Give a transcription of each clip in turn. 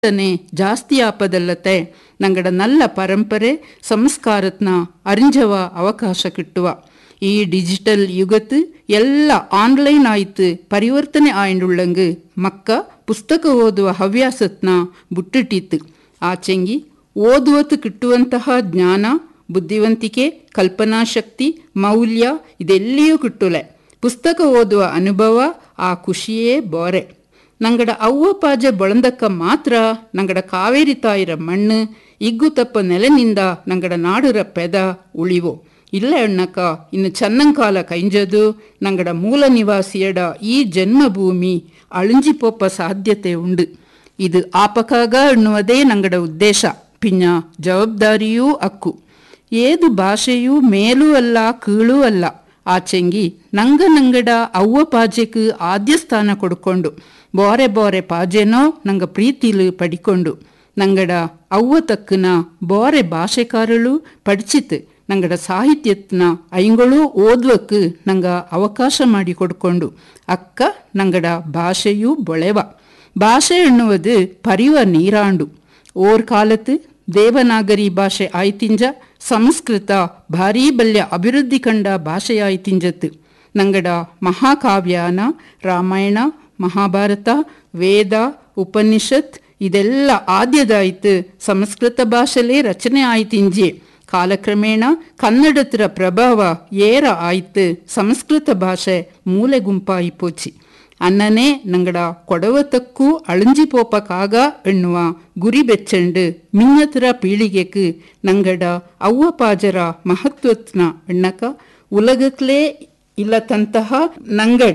തന്നെ ಜಾಸ್ತಿ ಆಪದಲ್ಲತೆ ನಂಗಡ ನಲ್ಲ ಪರಂಪರೆ ಸಂಸ್ಕಾರತ್ನ ಅರಿಂಜವ ಅವಕಾಶ ಕಿಟ್ಟುವ ಈ ಡಿಜಿಟಲ್ ಯುಗತ್ ಎಲ್ಲ ಆನ್ಲೈನ್ ಆಯ್ತು ಪರಿವರ್ತನೆ ಆಯ್ಂಡುಳ್ಳಂಗು ಮಕ್ಕ ಪುಸ್ತಕ ಓದುವ ಹವ್ಯಾಸತ್ನ ಬುಟ್ಟಿಟ್ಟಿತ್ತು ಆಚೆಂಗಿ ಓದುವತ್ತು ಕಿಟ್ಟುವಂತಹ ಜ್ಞಾನ ಬುದ್ಧಿವಂತಿಕೆ ಕಲ್ಪನಾಶಕ್ತಿ ಮೌಲ್ಯ ಇದೆಲ್ಲಿಯೂ ಕಿಟ್ಟುಲೆ ಪುಸ್ತಕ ಓದುವ ಅನುಭವ ಆ ಖುಷಿಯೇ ಬೋರೆ ನಂಗಡ ಅವ್ವ ಪಾಜೆ ಬೊಳಂದಕ್ಕ ಮಾತ್ರ ನಂಗಡ ಕಾವೇರಿ ತಾಯಿರ ಮಣ್ಣು ಇಗ್ಗು ತಪ್ಪ ನೆಲನಿಂದ ನಂಗಡ ನಾಡುರ ಪೆದ ಉಳಿವೋ ಇಲ್ಲ ಅಣ್ಣಕ್ಕ ಇನ್ನು ಚನ್ನಂಕಾಲ ಕೈಂಜದು ನಂಗಡ ಮೂಲ ನಿವಾಸಿಯಡ ಈ ಜನ್ಮಭೂಮಿ ಅಳಿಂಜಿಪೋಪ ಸಾಧ್ಯತೆ ಉಂಡು ಇದು ಆಪಕಾಗ ಎನ್ನುವುದೇ ನಂಗಡ ಉದ್ದೇಶ ಪಿನ್ನ ಜವಾಬ್ದಾರಿಯೂ ಅಕ್ಕು ಏದು ಭಾಷೆಯೂ ಮೇಲೂ ಅಲ್ಲ ಕೀಳೂ ಅಲ್ಲ ಆಚೆಂಗಿ ನಂಗ ನಂಗಡ ಅವ್ವ ಪಾಜೆಕ್ ಆದ್ಯ ಸ್ಥಾನ ಕೊಡ್ಕೊಂಡು ಬೋರೆ ಬೋರೆ ಪಾಜೆನೋ ನಂಗ ಪ್ರೀತಿಲು ಪಡಿಕೊಂಡು ನಂಗಡ ಅವ್ವ ತಕ್ಕನ ಬೋರೆ ಭಾಷೆಕಾರಳು ಪಡಿಚಿತ್ ನಂಗಡ ಸಾಹಿತ್ಯತ್ನ ಐಂಗಳೂ ಓದ್ವಕ್ ನಂಗ ಅವಕಾಶ ಮಾಡಿ ಕೊಡ್ಕೊಂಡು ಅಕ್ಕ ನಂಗಡ ಭಾಷೆಯೂ ಬೊಳೆವ ಭಾಷೆ ಎನ್ನುವುದು ಪರಿವ ನೀರಾಂಡು ಓರ್ ಕಾಲത്ത് ದೇವನಾಗರಿ ಭಾಷೆ ಆಯ್ತಿಂಜ ಸಂಸ್ಕೃತ ಭಾರೀ ಬಲ್ಯ ಅಭಿವೃದ್ಧಿ ಕಂಡ ಭಾಷೆಯಾಯ್ತಿಂಜತ್ತು ನಂಗಡ ಮಹಾಕಾವ್ಯಾನ ರಾಮಾಯಣ ಮಹಾಭಾರತ ವೇದ ಉಪನಿಷತ್ ಇದೆಲ್ಲ ಆದ್ಯದಾಯ್ತು ಸಂಸ್ಕೃತ ಭಾಷೆಲೇ ರಚನೆ ಆಯ್ತಿಂಜೆ ಕಾಲಕ್ರಮೇಣ ಕನ್ನಡತರ ಪ್ರಭಾವ ಏರ ಆಯ್ತು ಸಂಸ್ಕೃತ ಭಾಷೆ ಮೂಲೆ ಗುಂಪಾಯಿ ಪೋಚಿ ಅನ್ನನೇ ನಂಗಡ ಕೊಡವತಕ್ಕೂ ಅಳಿಂಜಿಪೋಪಕ್ಕಾಗ ಎನ್ನುವ ಗುರಿ ಬೆಚ್ಚಂಡು ಮಿನ್ನತರ ಪೀಳಿಗೆக்கு ನಂಗಡ ಅವ್ವ ಪಾಜರ ಮಹತ್ವತ್ನ ಎಣ್ಣಕ ಉಲಗಕ್ಲೇ ಇಲ್ಲತಂತಹ ನಂಗಡ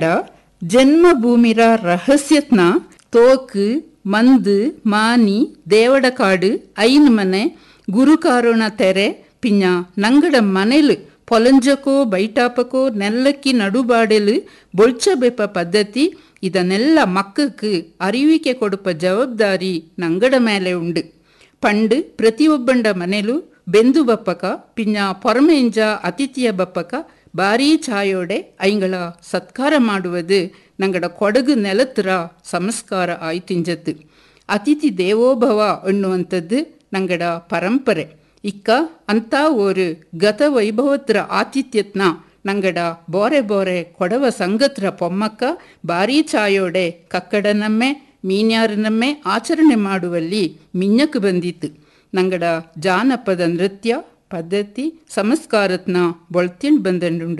ಜನ್ಮಭೂಮಿರ ರಹಸ್ಯತ್ನ ತೋಕು ಮಂದು ಮಾನಿ ದೇವಡಕಾಡು ಐನ್ ಮನೆ ಗುರುಕಾರೋಣ ತೆರೆ ಪಿನ್ನ ನಂಗಡ ಮನೆಲು పొలంజకో బయటాపకో నెల్లకి నడుబాడెలు బొల్చబెప్ప పద్ధతి ಇದನ್ನೆಲ್ಲ ಮಕ್ಕಕ್ಕೆ ಅರಿವಿಕೆ ಕೊಡುಪ ಜವಾಬ್ದಾರಿ ನಂಗಡ ಮೇಲೆ ಉಂಡು ಪಂಡು ಪ್ರತಿಯೊಬ್ಬಂಡ ಮನೆಲು ಬೆಂದು ಬಪ್ಪಕ ಪಿನ್ನ ಪೊರಮೆಂಜ ಅತಿಥಿಯ ಬಪ್ಪಕ ಭಾರೀ ಛಾಯೋಡೆ ಐಂಗಳ ಸತ್ಕಾರ ಮಾಡುವುದು ನಂಗಡ ಕೊಡಗು ನೆಲತ್ರ ಸಂಸ್ಕಾರ ಆಯ್ತಿಂಜತ್ತು ಅತಿಥಿ ದೇವೋಭವ ಎನ್ನುವಂಥದ್ದು ನಂಗಡ ಪರಂಪರೆ ಇಕ್ಕ ಅಂತ ஒரு ಗತ ವೈಭವತ್ರ ಆತಿಥ್ಯತ್ನ ನಂಗಡ ಬೋರೆ ಬೋರೆ ಕೊಡವ ಸಂಗತ್ರ ಪೊಮ್ಮಕ್ಕ ಭಾರೀ ಛಾಯೋಡೆ ಕಕ್ಕಡನಮ್ಮೆ ಮೀನ್ಯಾರನಮ್ಮೆ ಆಚರಣೆ ಮಾಡುವಲ್ಲಿ ಮಿನ್ನಕ್ಕೆ ಬಂದಿತ್ತು ನಂಗಡ ಜಾನಪದ ನೃತ್ಯ ಪದ್ಧತಿ ಸಂಸ್ಕಾರತ್ನ ಬೊಳ್ತಿಂಡ್ ಬಂದಂಡುಂಡು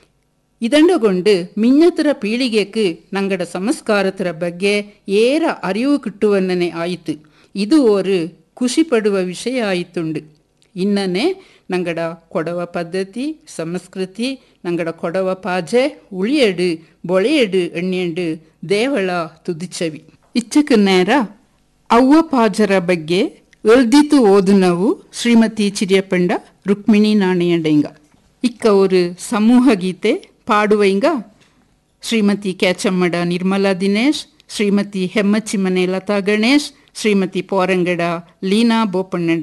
ಇದಂಡಗೊಂಡು ಮಿನ್ನತರ ಪೀಳಿಗೆക്ക് ನಂಗಡ ಸಂಸ್ಕಾರತರ ಬಗ್ಗೆ ಏರ ಅರಿವು ಕಿಟ್ಟುವನ್ನನೆ ಆಯಿತು ಇದು ஒரு ಖುಷಿ ಪಡುವ ವಿಷಯ ಆಯಿತುಂಡು ಇನ್ನನೆ ನಂಗಡ ಕೊಡವ ಪದ್ಧತಿ ಸಂಸ್ಕೃತಿ ನಂಗಡ ಕೊಡವ ಪಾಜೆ ಉಳಿಯಡು ಬೊಳೆಯಡು ಎಣ್ಣೆಂಡು ದೇವಳ ತುದಿಚವಿ ಇಚ್ಚಕ ನೇರ ಅವ್ವ ಪಾಜರ ಬಗ್ಗೆ ಎಳ್ದಿತು ಓದುನವು ಶ್ರೀಮತಿ ಚಿರಿಯಪಂಡ ರುಕ್ಮಿಣಿ ನಾಣೆಯಂಡೆಂಗ ಇಕ್ಕ ஒரு ಸಮೂಹ ಗೀತೆ ಪಾಡುವೈಂಗ ಶ್ರೀಮತಿ ಕ್ಯಾಚಮ್ಮಡ ನಿರ್ಮಲಾ ದಿನೇಶ್ ಶ್ರೀಮತಿ ಹೆಮ್ಮಚ್ಚಿಮನೆ ಲತಾ ಗಣೇಶ್ ಶ್ರೀಮತಿ ಪೋರಂಗಡ ಲೀನಾ ಬೋಪಣ್ಣ